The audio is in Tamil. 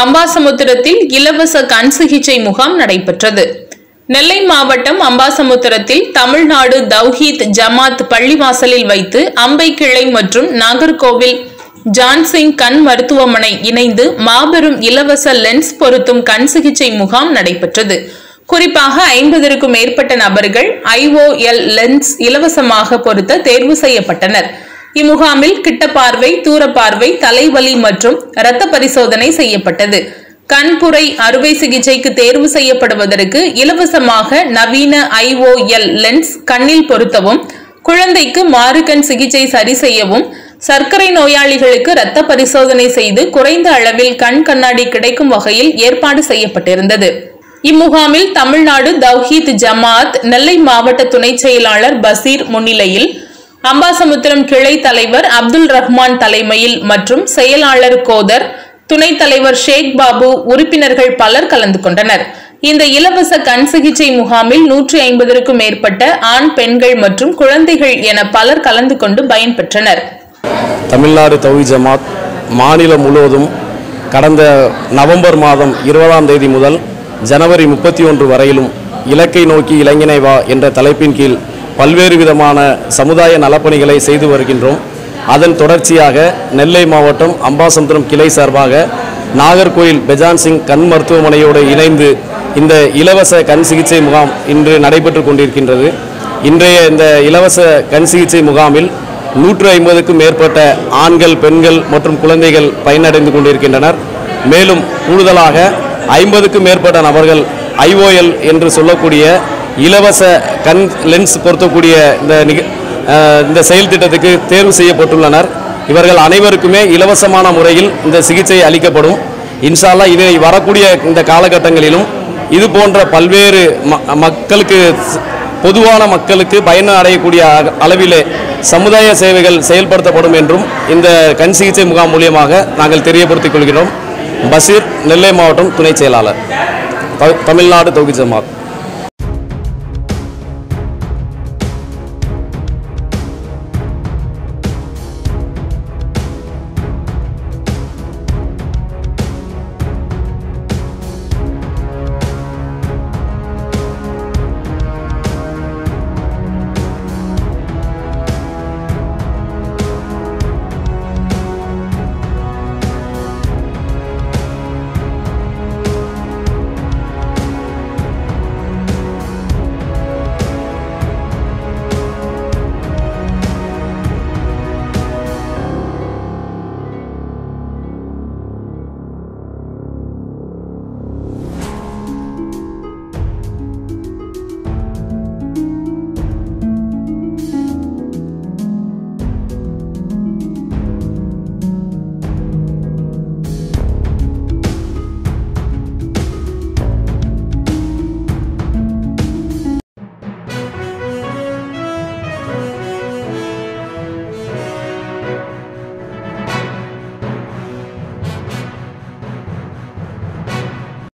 அம்பாசமுத்திரத்தில் இலவச கண் சிகிச்சை முகாம் நடைபெற்றது நெல்லை மாவட்டம் அம்பாசமுத்திரத்தில் தமிழ்நாடு தௌஹீத் ஜமாத் பள்ளிவாசலில் வைத்து அம்பை கிளை மற்றும் நாகர்கோவில் ஜான்சிங் கண் மருத்துவமனை இணைந்து மாபெரும் இலவச லென்ஸ் பொருத்தும் கண் சிகிச்சை முகாம் நடைபெற்றது குறிப்பாக ஐம்பதற்கும் மேற்பட்ட நபர்கள் ஐஓஎல் லென்ஸ் இலவசமாக பொருத்த தேர்வு செய்யப்பட்டனர் இம்முகாமில் கிட்ட பார்வை தூர பார்வை தலைவலி மற்றும் இரத்த பரிசோதனை செய்யப்பட்டது கண்புரை அறுவை சிகிச்சைக்கு தேர்வு செய்யப்படுவதற்கு இலவசமாக நவீன ஐஓஎல் லென்ஸ் கண்ணில் பொருத்தவும் குழந்தைக்கு மாறுகண் சிகிச்சை சரி செய்யவும் சர்க்கரை நோயாளிகளுக்கு இரத்த பரிசோதனை செய்து குறைந்த அளவில் கண் கண்ணாடி கிடைக்கும் வகையில் ஏற்பாடு செய்யப்பட்டிருந்தது இம்முகாமில் தமிழ்நாடு தௌஹீத் ஜமாத் நெல்லை மாவட்ட துணை செயலாளர் பசீர் முன்னிலையில் அம்பாசமுத்திரம் கிளை தலைவர் அப்துல் ரஹ்மான் தலைமையில் மற்றும் செயலாளர் கோதர் துணைத் தலைவர் ஷேக் பாபு உறுப்பினர்கள் பலர் கலந்து கொண்டனர் இந்த இலவச கண் சிகிச்சை முகாமில் நூற்றி ஐம்பதற்கும் மேற்பட்ட ஆண் பெண்கள் மற்றும் குழந்தைகள் என பலர் கலந்து கொண்டு பயன்பெற்றனர் தமிழ்நாடு தௌஹி ஜமாத் மாநிலம் முழுவதும் கடந்த நவம்பர் மாதம் இருபதாம் தேதி முதல் ஜனவரி முப்பத்தி ஒன்று வரையிலும் இலக்கை நோக்கி இளைஞனை வா என்ற தலைப்பின் கீழ் பல்வேறு விதமான சமுதாய நலப்பணிகளை செய்து வருகின்றோம் அதன் தொடர்ச்சியாக நெல்லை மாவட்டம் அம்பாசமுத்திரம் கிளை சார்பாக நாகர்கோயில் பெஜான் சிங் கண் மருத்துவமனையோடு இணைந்து இந்த இலவச கண் சிகிச்சை முகாம் இன்று நடைபெற்று கொண்டிருக்கின்றது இன்றைய இந்த இலவச கண் சிகிச்சை முகாமில் நூற்று ஐம்பதுக்கும் மேற்பட்ட ஆண்கள் பெண்கள் மற்றும் குழந்தைகள் பயனடைந்து கொண்டிருக்கின்றனர் மேலும் கூடுதலாக ஐம்பதுக்கும் மேற்பட்ட நபர்கள் ஐஓஎல் என்று சொல்லக்கூடிய இலவச கண் லென்ஸ் பொருத்தக்கூடிய இந்த நிக- அஹ், இந்த செயல் திட்டத்துக்கு தேர்வு செய்யப்பட்டுள்ளனர் இவர்கள் அனைவருக்குமே இலவசமான முறையில் இந்த சிகிச்சை அளிக்கப்படும் இன்ஷா அல்லாஹ் இதை வரக்கூடிய இந்த காலகட்டங்களிலும் இது போன்ற பல்வேறு ம- மக்களுக்கு ஸ்- பொதுவான மக்களுக்கு பயன் அடையக்கூடிய அ- அளவிலே சமுதாய சேவைகள் செயல்படுத்தப்படும் என்றும் இந்த கண் சிகிச்சை முகாம் மூலியமாக நாங்கள் தெரியப்படுத்திக் கொள்கிறோம் பஷீர் நெல்லை மாவட்டம் துணை செயலாளர் த- தமிழ்நாடு தொகுதி ஜமாத்